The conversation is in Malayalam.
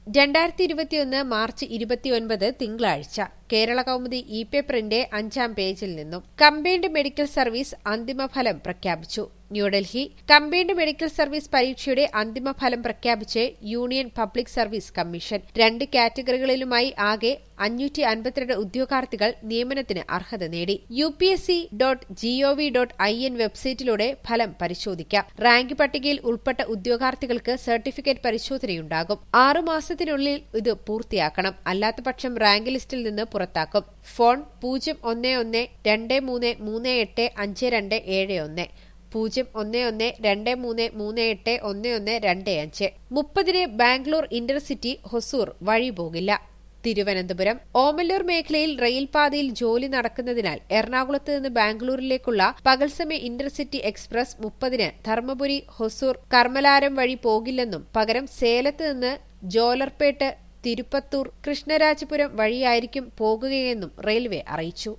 രണ്ടായിരത്തി ഇരുപത്തിയൊന്ന് മാർച്ച് ഇരുപത്തിയൊൻപത് തിങ്കളാഴ്ച കേരള കൗമുദി ഇ പേപ്പറിന്റെ അഞ്ചാം പേജിൽ നിന്നും കമ്പൈൻഡ് മെഡിക്കൽ സർവീസ് അന്തിമഫലം പ്രഖ്യാപിച്ചു ന്യൂഡൽഹി കമ്പൈൻഡ് മെഡിക്കൽ സർവീസ് പരീക്ഷയുടെ അന്തിമഫലം പ്രഖ്യാപിച്ച് യൂണിയൻ പബ്ലിക് സർവീസ് കമ്മീഷൻ രണ്ട് കാറ്റഗറികളിലുമായി ആകെ അഞ്ഞൂറ്റി അൻപത്തിരണ്ട് ഉദ്യോഗാർത്ഥികൾ നിയമനത്തിന് അർഹത നേടി U P S C dot G O V dot I N വെബ്സൈറ്റിലൂടെ ഫലം പരിശോധിക്കാം റാങ്ക് പട്ടികയിൽ ഉൾപ്പെട്ട ഉദ്യോഗാർത്ഥികൾക്ക് സർട്ടിഫിക്കറ്റ് പരിശോധനയുണ്ടാകും ആറുമാസത്തിനുള്ളിൽ ഇത് പൂർത്തിയാക്കണം അല്ലാത്തപക്ഷം റാങ്ക് ലിസ്റ്റിൽ നിന്ന് പുറത്താക്കും ഫോൺ പൂജ്യം ഒന്ന് ഒന്ന് രണ്ട് മൂന്ന് മൂന്ന് എട്ട് അഞ്ച് രണ്ട് ഏഴ് ഒന്ന് പൂജ്യം ഒന്ന് ഒന്ന് രണ്ട് മൂന്ന് മൂന്ന് എട്ട് ഒന്ന് ഒന്ന് രണ്ട് അഞ്ച് മുപ്പതിന് ബാംഗ്ലൂർ ഇന്റർസിറ്റി ഹൊസൂർ വഴി പോകില്ല തിരുവനന്തപുരം ഓമല്ലൂർ മേഖലയിൽ റെയിൽപാതയിൽ ജോലി നടക്കുന്നതിനാൽ എറണാകുളത്ത് നിന്ന് ബാംഗ്ലൂരിലേക്കുള്ള പകൽസമയ ഇന്റർസിറ്റി എക്സ്പ്രസ് മുപ്പതിന് ധർമ്മപുരി ഹൊസൂർ കർമ്മലാരം വഴി പോകില്ലെന്നും പകരം സേലത്ത് നിന്ന് ജോലർപേട്ട് തിരുപ്പത്തൂർ കൃഷ്ണരാജപുരം വഴിയായിരിക്കും പോകുകയെന്നും റെയിൽവേ അറിയിച്ചു